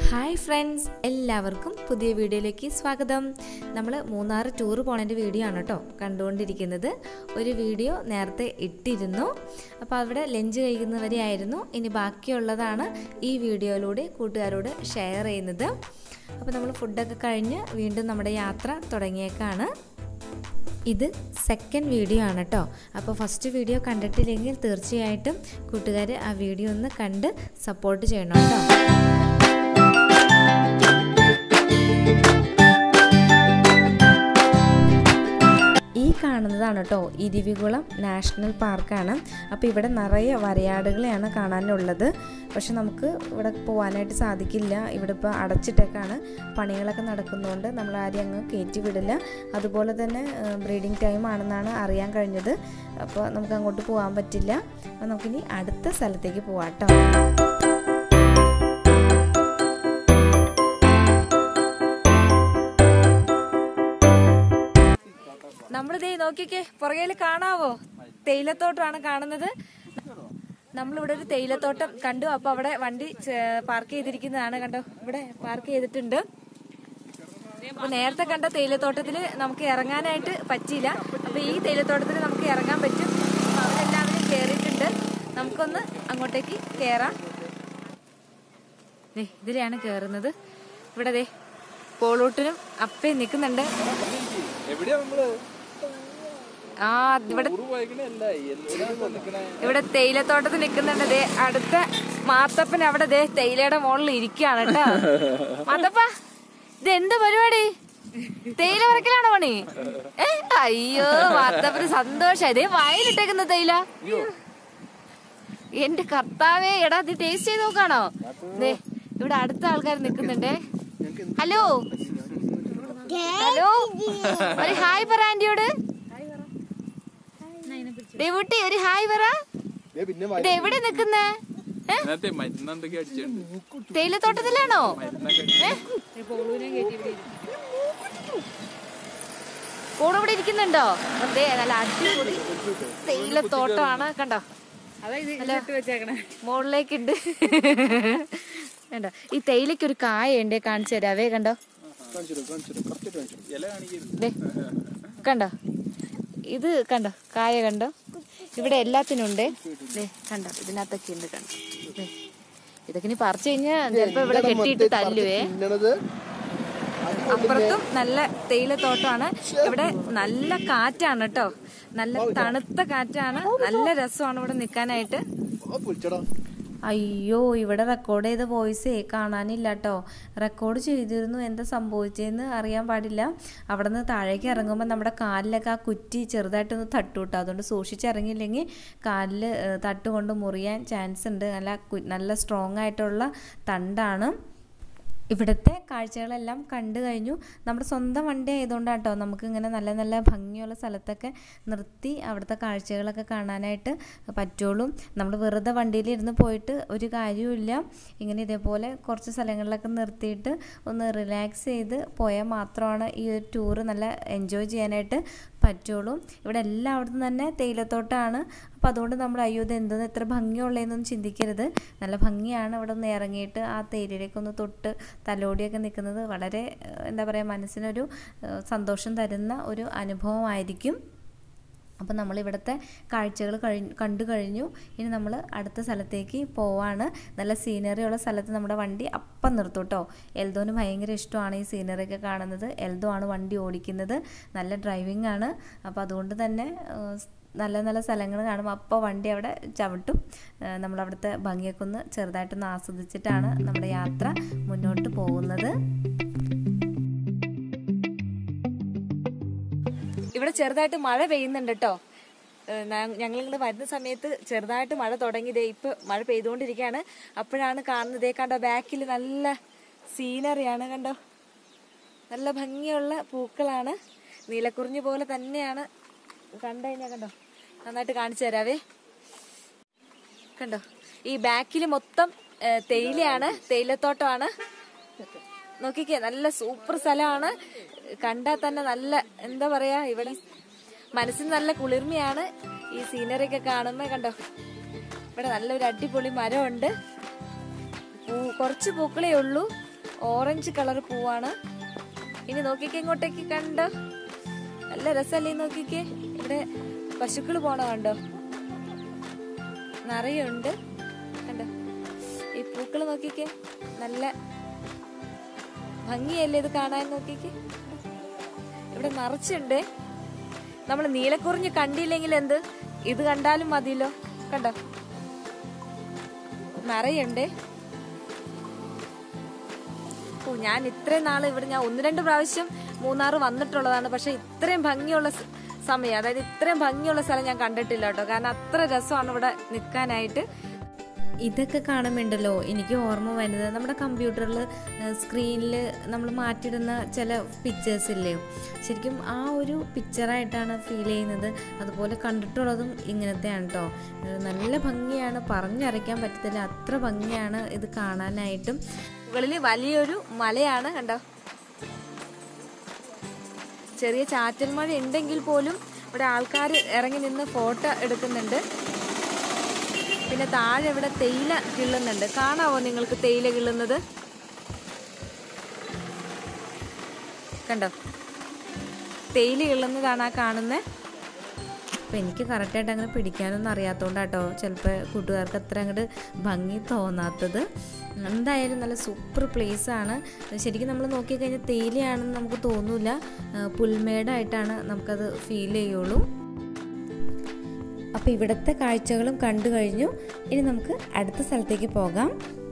Hi friends എല്ലാവർക്കും പുതിയ വീഡിയോയിലേക്ക് സ്വാഗതം നമ്മൾ മൂന്നാർ ടൂർ പോണതിൻ്റെ വീഡിയോ ആണ് കേട്ടോ കണ്ടുകൊണ്ടിരിക്കുന്നത് ഒരു വീഡിയോ നേരത്തെ ഇട്ടിരുന്നു അപ്പോൾ അവിടെ ലഞ്ച് കഴിക്കുന്നവരെ ആയിരുന്നു ഇനി ബാക്കിയുള്ളതാണ് ഈ വീഡിയോയിലൂടെ കൂട്ടുകാരോട് ഷെയർ ചെയ്യുന്നത് അപ്പോൾ നമ്മൾ ഫുഡൊക്കെ കഴിഞ്ഞ് വീണ്ടും നമ്മുടെ യാത്ര തുടങ്ങിയേക്കാണ് ഇത് സെക്കൻഡ് വീഡിയോ ആണ് കേട്ടോ അപ്പോൾ ഫസ്റ്റ് വീഡിയോ കണ്ടിട്ടില്ലെങ്കിൽ തീർച്ചയായിട്ടും കൂട്ടുകാർ ആ വീഡിയോ ഒന്ന് കണ്ട് സപ്പോർട്ട് ചെയ്യണം കേട്ടോ ഈ കാണുന്നതാണ് കേട്ടോ ഇരുവികുളം നാഷണൽ പാർക്കാണ് അപ്പോൾ ഇവിടെ നിറയെ വരയാടുകളെയാണ് കാണാനുള്ളത് പക്ഷെ നമുക്ക് ഇവിടെ പോകാനായിട്ട് സാധിക്കില്ല ഇവിടെ ഇപ്പോൾ അടച്ചിട്ടേക്കാണ് പണികളൊക്കെ നടക്കുന്നതുകൊണ്ട് നമ്മൾ ആരെയും അങ്ങ് കയറ്റി വിടില്ല അതുപോലെ തന്നെ ബ്രീഡിംഗ് ടൈം ആണെന്നാണ് അറിയാൻ കഴിഞ്ഞത് അപ്പോൾ നമുക്ക് അങ്ങോട്ട് പോകാൻ പറ്റില്ല അപ്പോൾ നമുക്കിനി അടുത്ത സ്ഥലത്തേക്ക് പോവാം കേട്ടോ നമ്മളിതേ നോക്കിക്കേ പുറകേല് കാണാവോ തേയിലത്തോട്ടമാണ് കാണുന്നത് നമ്മളിവിടെ ഒരു തേയിലത്തോട്ടം കണ്ടു അപ്പൊ അവിടെ വണ്ടി പാർക്ക് ചെയ്തിരിക്കുന്നതാണ് കണ്ടോ ഇവിടെ പാർക്ക് ചെയ്തിട്ടുണ്ട് അപ്പൊ നേരത്തെ കണ്ട തേയിലത്തോട്ടത്തില് നമുക്ക് ഇറങ്ങാനായിട്ട് പറ്റിയില്ല അപ്പൊ ഈ തേയിലത്തോട്ടത്തിൽ നമുക്ക് ഇറങ്ങാൻ പറ്റും അപ്പൊ അവരെല്ലാവരും കേറിയിട്ടുണ്ട് നമുക്കൊന്ന് അങ്ങോട്ടേക്ക് കേറാം ദേ ഇതിലെയാണ് കേറുന്നത് ഇവിടെ ദേ പോളൂട്ടിനും അപ്പേ നിൽക്കുന്നുണ്ട് എവിടെയാ നമ്മള് ആ ഇവിടെ ടൂറ് പോയേക്കണല്ല എല്ലാരും നിക്കണേ ഇവിടെ തേയിലത്തോട്ടത്തിൽ നിൽക്കുന്നുണ്ട് ദേ അടുത്ത മാത്തപ്പൻ അവിടെ ദേ തേയിലയുടെ മുകളിൽ ഇരിക്കുകയാണ് കേട്ടോ മാത്തപ്പ ഇത് എന്ത് പരിപാടി തേയില പറിക്കലാണോ പണി ഏ അയ്യോ മാത്തപ്പന് സന്തോഷായി ദേ വയലിട്ടേക്കുന്ന തേയില എന്റെ കർത്താവേ എടാ ഇത് ടേസ്റ്റ് ചെയ്ത് നോക്കാണോ ദേ ഇവിടെ അടുത്ത ആൾക്കാർ നിൽക്കുന്നുണ്ടേ ഹലോ ഹലോ ഒരു ഹായ് പറ ആന്റിയോട് ദേവൂട്ടി ഒരു ഹായ് പറ പിന്നെ ഇത് എവിടെ നിക്കുന്നേ ഏ? നേരത്തെ മരുന്ന് എന്തൊക്കെ അടിച്ചിട്ടുണ്ട് തേയിലത്തോട്ടത്തിലാണോ ഏ? കൂടെ ഇവിടെ ഇരിക്കുന്നുണ്ടോ അതെ നല്ല അടിപൊളി തേയിലത്തോട്ടമാണ് കണ്ടോ നല്ല മുകളിലേക്കുണ്ട് കണ്ടോ ഈ തേയിലയ്ക്ക് ഒരു കായ ഉണ്ട് കാണിച്ചു തരാവേ കണ്ടോ ഇല കാണിക്കരുത് ദേ കണ്ടോ ഇത് കണ്ടോ കായ കണ്ടോ ഇവിടെ എല്ലാത്തിനും ഉണ്ട് ദേ കണ്ടോ ഇതിനകത്തൊക്കെ ഉണ്ട് കണ്ടോ ദേ ഇതൊക്കെ ഇനി പറിച്ചു കഴിഞ്ഞാൽ ചിലപ്പോ ഇവിടെ കെട്ടിയിട്ട് തല്ലുവേ അപ്പുറത്തും നല്ല തേയിലത്തോട്ടമാണ് ഇവിടെ നല്ല കാറ്റാണ് കേട്ടോ നല്ല തണുത്ത കാറ്റാണ് നല്ല രസമാണ് ഇവിടെ നിൽക്കാനായിട്ട് അയ്യോ ഇവിടെ റെക്കോർഡ് ചെയ്ത വോയിസേ കാണാനില്ല കേട്ടോ റെക്കോർഡ് ചെയ്തിരുന്നു എന്താ സംഭവിച്ചതെന്ന് അറിയാൻ പാടില്ല അവിടെ നിന്ന് താഴേക്ക് ഇറങ്ങുമ്പോൾ നമ്മുടെ കാലിലൊക്കെ ആ കുറ്റി ചെറുതായിട്ടൊന്ന് തട്ടു കേട്ടോ അതുകൊണ്ട് സൂക്ഷിച്ചിറങ്ങിയില്ലെങ്കിൽ കാലിൽ തട്ട് കൊണ്ട് മുറിയാൻ ചാൻസ് ഉണ്ട് നല്ല കു- നല്ല സ്ട്രോങ് ആയിട്ടുള്ള തണ്ടാണ് ഇവിടുത്തെ കാഴ്ചകളെല്ലാം കണ്ടു കഴിഞ്ഞു നമ്മുടെ സ്വന്തം വണ്ടി ആയതുകൊണ്ടാണ് കേട്ടോ നമുക്ക് ഇങ്ങനെ നല്ല നല്ല ഭംഗിയുള്ള സ്ഥലത്തൊക്കെ നിർത്തി അവിടുത്തെ കാഴ്ചകളൊക്കെ കാണാനായിട്ട് പറ്റുള്ളൂ നമ്മൾ വെറുതെ വണ്ടിയിലിരുന്ന് പോയിട്ട് ഒരു കാര്യവുമില്ല ഇങ്ങനെ ഇതേപോലെ കുറച്ച് സ്ഥലങ്ങളിലൊക്കെ നിർത്തിയിട്ട് ഒന്ന് റിലാക്സ് ചെയ്ത് പോയാൽ മാത്രമാണ് ഈ ഒരു ടൂറ് നല്ല എൻജോയ് ചെയ്യാനായിട്ട് പറ്റുള്ളൂ ഇവിടെ എല്ലായിടത്തും തന്നെ തേയിലത്തോട്ടമാണ് അപ്പോൾ അതുകൊണ്ട് നമ്മൾ അയ്യോ ഇത് എന്തെന്ന് എത്ര ഭംഗിയുള്ളതെന്നൊന്നും ചിന്തിക്കരുത് നല്ല ഭംഗിയാണ് ഇവിടെ ഒന്ന് ഇറങ്ങിയിട്ട് ആ തേയിലയിലേക്ക് ഒന്ന് തൊട്ട് തലോടിയൊക്കെ നിൽക്കുന്നത് വളരെ ഏഹ്, എന്താ പറയുക മനസ്സിനൊരു ഏഹ്, സന്തോഷം തരുന്ന ഒരു അനുഭവമായിരിക്കും അപ്പോൾ നമ്മൾ ഇവിടുത്തെ കാഴ്ചകൾ കഴിഞ്ഞ് കണ്ടു കഴിഞ്ഞു ഇനി നമ്മൾ അടുത്ത സ്ഥലത്തേക്ക് പോവാണ് നല്ല സീനറി ഉള്ള സ്ഥലത്ത് നമ്മുടെ വണ്ടി അപ്പം നിർത്തും കേട്ടോ എൽദോന് ഭയങ്കര ഇഷ്ടമാണ് ഈ സീനറി ഒക്കെ കാണുന്നത് എൽദോ ആണ് വണ്ടി ഓടിക്കുന്നത് നല്ല ഡ്രൈവിംഗ് ആണ് അപ്പോൾ അതുകൊണ്ട് തന്നെ ഏഹ്, നല്ല നല്ല സ്ഥലങ്ങൾ കാണുമ്പോൾ അപ്പോൾ വണ്ടി അവിടെ ചവിട്ടും ഏഹ്, നമ്മളവിടുത്തെ ഭംഗിയൊക്കെ ഒന്ന് ചെറുതായിട്ടൊന്ന് ആസ്വദിച്ചിട്ടാണ് നമ്മുടെ യാത്ര മുന്നോട്ട് പോകുന്നത് ഇവിടെ ചെറുതായിട്ട് മഴ പെയ്യുന്നുണ്ട് കേട്ടോ ഞങ്ങൾ ഇങ്ങോട്ട് വരുന്ന സമയത്ത് ചെറുതായിട്ട് മഴ തുടങ്ങിയതേ ഇപ്പൊ മഴ പെയ്തുകൊണ്ടിരിക്കുകയാണ് അപ്പോഴാണ് കാണുന്നത് ദേ കണ്ടോ ബാക്കിൽ നല്ല സീനറിയാണ് കണ്ടോ നല്ല ഭംഗിയുള്ള പൂക്കളാണ് നീലക്കുറിഞ്ഞി പോലെ തന്നെയാണ് കണ്ടു കഴിഞ്ഞാൽ കണ്ടോ നന്നായിട്ട് കാണിച്ചു തരാവേ കണ്ടോ ഈ ബാക്കിൽ മൊത്തം ഏ, തേയിലയാണ് തേയിലത്തോട്ടമാണ് നോക്കിക്കേ നല്ല സൂപ്പർ സ്ഥലമാണ് കണ്ടാൽ തന്നെ നല്ല എന്താ പറയാ ഇവിടെ മനസ്സിന് നല്ല കുളിർമയാണ് ഈ സീനറി ഒക്കെ കാണുമ്പോ കണ്ടോ ഇവിടെ നല്ലൊരു അടിപൊളി മരമുണ്ട് പൂ കുറച്ച് പൂക്കളേ ഉള്ളൂ ഓറഞ്ച് കളർ പൂവാണ് ഇനി നോക്കിക്കേ ഇങ്ങോട്ടേക്ക് കണ്ടോ നല്ല രസമല്ലേ നോക്കിക്കേ ഇവിടെ പശുക്കൾ പോണ കണ്ടോ നിറയുണ്ട് കണ്ടോ ഈ പൂക്കൾ നോക്കിക്കേ നല്ല ഭംഗിയല്ലേ ഇത് കാണാൻ നോക്കിക്കേ ഇവിടെ നിറച്ചുണ്ട് നമ്മൾ നീലക്കുറിഞ്ഞ് കണ്ടില്ലെങ്കിൽ എന്ത് ഇത് കണ്ടാലും മതിയല്ലോ കണ്ടോ നിറയുണ്ട് ഓ ഞാൻ ഇത്രയും നാൾ ഇവിടെ ഞാൻ ഒന്ന് രണ്ട് പ്രാവശ്യം മൂന്നാർ വന്നിട്ടുള്ളതാണ് പക്ഷെ ഇത്രയും ഭംഗിയുള്ള സ- സമയം അതായത് ഇത്രയും ഭംഗിയുള്ള സ്ഥലം ഞാൻ കണ്ടിട്ടില്ല കേട്ടോ കാരണം അത്ര രസമാണ് ഇവിടെ നിൽക്കാനായിട്ട് ഇതൊക്കെ കാണുമ്പോണ്ടല്ലോ എനിക്ക് ഓർമ്മ വരുന്നത് നമ്മുടെ കമ്പ്യൂട്ടറിൽ സ്ക്രീനിൽ നമ്മൾ മാറ്റിയിടുന്ന ചില പിക്ചേഴ്സ് ഇല്ലേ ശരിക്കും ആ ഒരു പിക്ചറായിട്ടാണ് ഫീൽ ചെയ്യുന്നത് അതുപോലെ കണ്ടിട്ടുള്ളതും ഇങ്ങനത്തെയാണ് കേട്ടോ നല്ല ഭംഗിയാണ് പറഞ്ഞറിയിക്കാൻ പറ്റത്തില്ല അത്ര ഭംഗിയാണ് ഇത് കാണാനായിട്ടും മുകളിൽ വലിയൊരു മലയാണ് കണ്ടോ ചെറിയ ചാറ്റൽ മഴ ഉണ്ടെങ്കിൽ പോലും ഇവിടെ ആൾക്കാർ ഇറങ്ങി നിന്ന് ഫോട്ടോ എടുക്കുന്നുണ്ട് പിന്നെ താഴെ ഇവിടെ തേയില കിള്ളുന്നുണ്ട് കാണാവോ നിങ്ങൾക്ക് തേയില കിള്ളുന്നത് കണ്ടോ തേയില കിള്ളുന്നതാണ് ആ കാണുന്നത് അപ്പം എനിക്ക് കറക്റ്റായിട്ട് അങ്ങനെ പിടിക്കാനൊന്നും അറിയാത്തതുകൊണ്ടാട്ടോ ചിലപ്പോൾ കൂട്ടുകാർക്ക് അത്ര അങ്ങോട്ട് ഭംഗി തോന്നാത്തത് എന്തായാലും നല്ല സൂപ്പർ പ്ലേസ് ആണ് ശരിക്കും നമ്മൾ നോക്കിക്കഴിഞ്ഞാൽ തേയിലയാണെന്ന് നമുക്ക് തോന്നില്ല പുൽമേടായിട്ടാണ് നമുക്കത് ഫീൽ ചെയ്യുള്ളൂ അപ്പോൾ ഇവിടുത്തെ കാഴ്ചകളും കണ്ടു കഴിഞ്ഞു ഇനി നമുക്ക് അടുത്ത സ്ഥലത്തേക്ക് പോകാം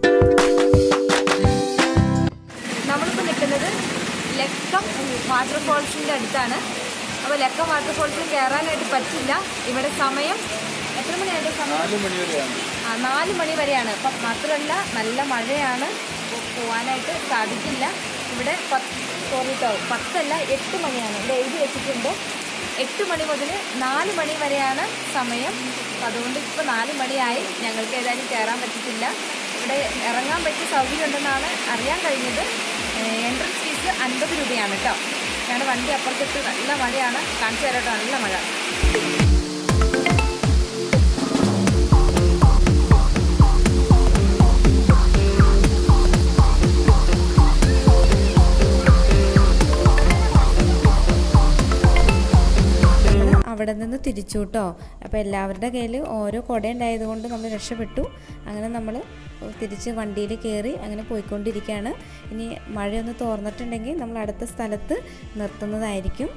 നമ്മളിപ്പോൾ നിൽക്കുന്നത് ലക്കം വാട്ടർഫോൾസിൻ്റെ അടുത്താണ് അപ്പോൾ ലക്കം വാട്ടർഫോൾസിൽ കയറാനായിട്ട് പറ്റില്ല ഇവിടെ സമയം എത്ര മണിയായിട്ട് സമയം നാല് മണി വരെയാണ് ആ നാല് മണി വരെയാണ് അപ്പം മാത്രമല്ല നല്ല മഴയാണ് പോ- പോവാനായിട്ട് സാധിക്കില്ല ഇവിടെ പത്ത് സോറി കേട്ടോ പത്തല്ല എട്ട് മണിയാണ് ഇവിടെ എഴുതി വെച്ചിട്ടുണ്ട് എട്ട് മണി മുതൽ നാല് മണി വരെയാണ് സമയം അപ്പം അതുകൊണ്ട് ഇപ്പോൾ നാല് മണിയായി ഞങ്ങൾക്ക് ഏതായാലും കയറാൻ പറ്റിയിട്ടില്ല ഇവിടെ ഇറങ്ങാൻ പറ്റിയ സൗകര്യം ഉണ്ടെന്നാണ് അറിയാൻ കഴിഞ്ഞത് എൻട്രൻസ് ഫീസ് അൻപത് രൂപയാണ് കേട്ടോ ഞങ്ങളുടെ വണ്ടി അപ്പുറത്തിട്ട് നല്ല മഴയാണ് കാണിച്ചു തരാം കേട്ടോ നല്ല മഴ അവിടെ നിന്ന് തിരിച്ചു കേട്ടോ അപ്പോൾ എല്ലാവരുടെ കയ്യിൽ ഓരോ കുട ഉണ്ടായതുകൊണ്ട് നമ്മൾ രക്ഷപ്പെട്ടു അങ്ങനെ നമ്മൾ തിരിച്ച് വണ്ടിയിൽ കയറി അങ്ങനെ പോയിക്കൊണ്ടിരിക്കുകയാണ് ഇനി മഴയൊന്ന് തോർന്നിട്ടുണ്ടെങ്കിൽ നമ്മൾ അടുത്ത സ്ഥലത്ത് നിർത്തുന്നതായിരിക്കും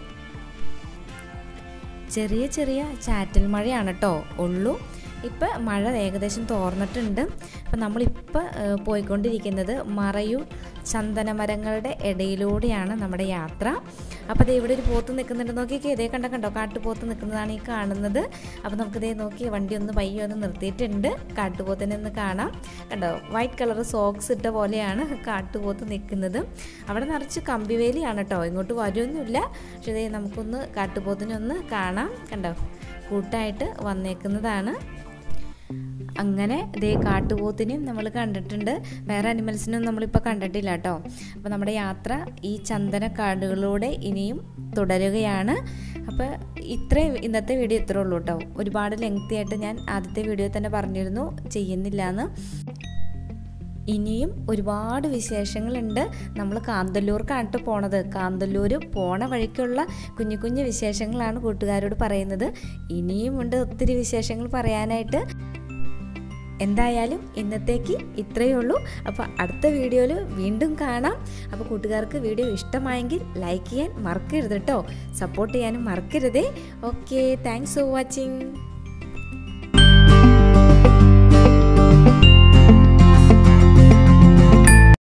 ചെറിയ ചെറിയ ചാറ്റൽ മഴയാണ് കേട്ടോ ഉള്ളൂ ഇപ്പം മഴ ഏകദേശം തോർന്നിട്ടുണ്ട് അപ്പം നമ്മളിപ്പോൾ പോയിക്കൊണ്ടിരിക്കുന്നത് മറയൂർ ചന്ദനമരങ്ങളുടെ ഇടയിലൂടെയാണ് നമ്മുടെ യാത്ര അപ്പോൾ ദേ ഇവിടെ ഒരു പോത്ത് നിൽക്കുന്നുണ്ട് നോക്കിക്കേ ഇതേ കണ്ട കണ്ടോ കാട്ടുപോത്ത് നിൽക്കുന്നതാണ് ഈ കാണുന്നത് അപ്പോൾ നമുക്കിതേ നോക്കി വണ്ടി ഒന്ന് പയ്യെ ഒന്ന് നിർത്തിയിട്ടുണ്ട് കാട്ടുപോത്തിനെ ഒന്ന് കാണാം കണ്ടോ വൈറ്റ് കളർ സോക്സ് ഇട്ട പോലെയാണ് കാട്ടുപോത്ത് നിൽക്കുന്നത് അവിടെ നിറച്ച് കമ്പിവേലിയാണ് കേട്ടോ ഇങ്ങോട്ട് വരുമൊന്നുമില്ല പക്ഷേ ഇതേ നമുക്കൊന്ന് കാട്ടുപോത്തിനെ ഒന്ന് കാണാം കണ്ടോ കൂട്ടായിട്ട് വന്നേക്കുന്നതാണ് അങ്ങനെ ദേ കാട്ടുപോത്തിനെയും നമ്മൾ കണ്ടിട്ടുണ്ട് വേറെ അനിമൽസിനും നമ്മളിപ്പോൾ കണ്ടിട്ടില്ല കേട്ടോ അപ്പോൾ നമ്മുടെ യാത്ര ഈ ചന്ദന കാടുകളിലൂടെ ഇനിയും തുടരുകയാണ് അപ്പോൾ ഇത്രയും ഇന്നത്തെ വീഡിയോ ഇത്രേ ഉള്ളൂ കേട്ടോ ഒരുപാട് ലെങ്തി ആയിട്ട് ഞാൻ ആദ്യത്തെ വീഡിയോ തന്നെ പറഞ്ഞിരുന്നു ചെയ്യുന്നില്ല എന്ന് ഇനിയും ഒരുപാട് വിശേഷങ്ങളുണ്ട് നമ്മൾ കാന്തല്ലൂർക്കാണ് പോണത് കാന്തല്ലൂർ പോണ വഴിക്കുള്ള കുഞ്ഞു കുഞ്ഞു വിശേഷങ്ങളാണ് കൂട്ടുകാരോട് പറയുന്നത് ഇനിയും ഉണ്ട് ഒത്തിരി വിശേഷങ്ങൾ പറയാനായിട്ട് എന്തായാലും ഇന്നത്തേക്ക് ഇത്രയേ ഉള്ളൂ അപ്പോൾ അടുത്ത വീഡിയോയിൽ വീണ്ടും കാണാം അപ്പോൾ കൂട്ടുകാർക്ക് വീഡിയോ ഇഷ്ടമായെങ്കിൽ ലൈക്ക് ചെയ്യാൻ മറക്കരുത് കേട്ടോ സപ്പോർട്ട് ചെയ്യാനും മറക്കരുതേ ഓക്കെ താങ്ക്സ് ഫോർ വാച്ചിങ്